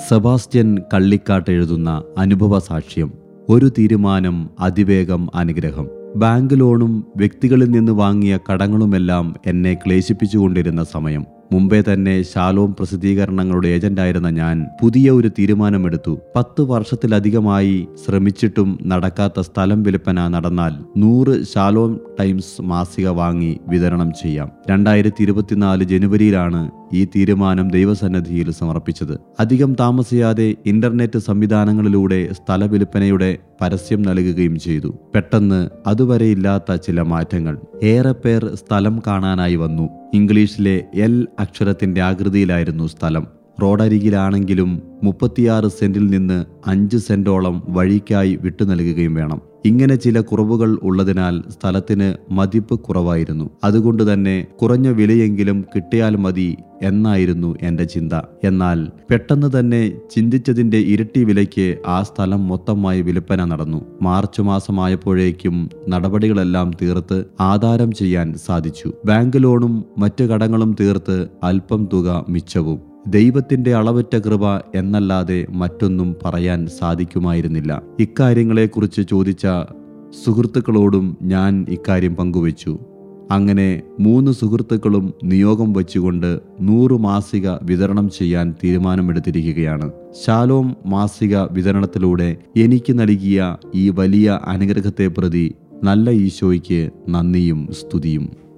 Sebastian കള്ളിക്കാട്ട് എഴുതുന്ന അനുഭവ സാക്ഷ്യം ഒരു തീരുമാനം അതിവേഗം അനുഗ്രഹം ബാങ്ക് ലോണും വ്യക്തികളിൽ നിന്ന് വാങ്ങിയ കടങ്ങളുമെല്ലാം എന്നെ ക്ലേശിപ്പിച്ചുകൊണ്ടിരുന്ന സമയം മുമ്പേ തന്നെ ശാലോം പ്രസിദ്ധീകരണങ്ങളുടെ ഏജന്റായിരുന്ന ഞാൻ പുതിയ ഒരു തീരുമാനമെടുത്തു പത്ത് വർഷത്തിലധികമായി ശ്രമിച്ചിട്ടും നടക്കാത്ത സ്ഥലം വിൽപ്പന നടന്നാൽ നൂറ് ശാലോം ടൈംസ് മാസിക വാങ്ങി വിതരണം ചെയ്യാം രണ്ടായിരത്തി ഇരുപത്തിനാല് ജനുവരിയിലാണ് ഈ തീരുമാനം ദൈവസന്നിധിയിൽ സമർപ്പിച്ചത് അധികം താമസിയാതെ ഇന്റർനെറ്റ് സംവിധാനങ്ങളിലൂടെ സ്ഥല വിൽപ്പനയുടെ പരസ്യം നൽകുകയും ചെയ്തു പെട്ടെന്ന് അതുവരെയില്ലാത്ത ചില മാറ്റങ്ങൾ ഏറെ പേർ സ്ഥലം കാണാനായി വന്നു ഇംഗ്ലീഷിലെ എൽ അക്ഷരത്തിന്റെ ആകൃതിയിലായിരുന്നു സ്ഥലം റോഡരികിലാണെങ്കിലും മുപ്പത്തിയാറ് സെന്റിൽ നിന്ന് അഞ്ച് സെന്റോളം വഴിക്കായി വിട്ടു നൽകുകയും വേണം ഇങ്ങനെ ചില കുറവുകൾ ഉള്ളതിനാൽ സ്ഥലത്തിന് മതിപ്പ് കുറവായിരുന്നു അതുകൊണ്ട് തന്നെ കുറഞ്ഞ വിലയെങ്കിലും കിട്ടിയാൽ മതി എന്നായിരുന്നു എൻ്റെ ചിന്ത എന്നാൽ പെട്ടെന്ന് തന്നെ ചിന്തിച്ചതിൻ്റെ ഇരട്ടി വിലയ്ക്ക് ആ സ്ഥലം മൊത്തമായി വിൽപ്പന നടന്നു മാർച്ച് മാസമായപ്പോഴേക്കും നടപടികളെല്ലാം തീർത്ത് ആധാരം ചെയ്യാൻ സാധിച്ചു ബാങ്ക് ലോണും മറ്റു കടങ്ങളും തീർത്ത് അല്പം തുക മിച്ചവും ദൈവത്തിന്റെ അളവറ്റ കൃപ എന്നല്ലാതെ മറ്റൊന്നും പറയാൻ സാധിക്കുമായിരുന്നില്ല ഇക്കാര്യങ്ങളെക്കുറിച്ച് ചോദിച്ച സുഹൃത്തുക്കളോടും ഞാൻ ഇക്കാര്യം പങ്കുവച്ചു അങ്ങനെ മൂന്ന് സുഹൃത്തുക്കളും നിയോഗം വച്ചുകൊണ്ട് നൂറ് മാസിക വിതരണം ചെയ്യാൻ തീരുമാനമെടുത്തിരിക്കുകയാണ് ശാലോം മാസിക വിതരണത്തിലൂടെ എനിക്ക് നൽകിയ ഈ വലിയ അനുഗ്രഹത്തെ പ്രതി നല്ല ഈശോയ്ക്ക് നന്ദിയും സ്തുതിയും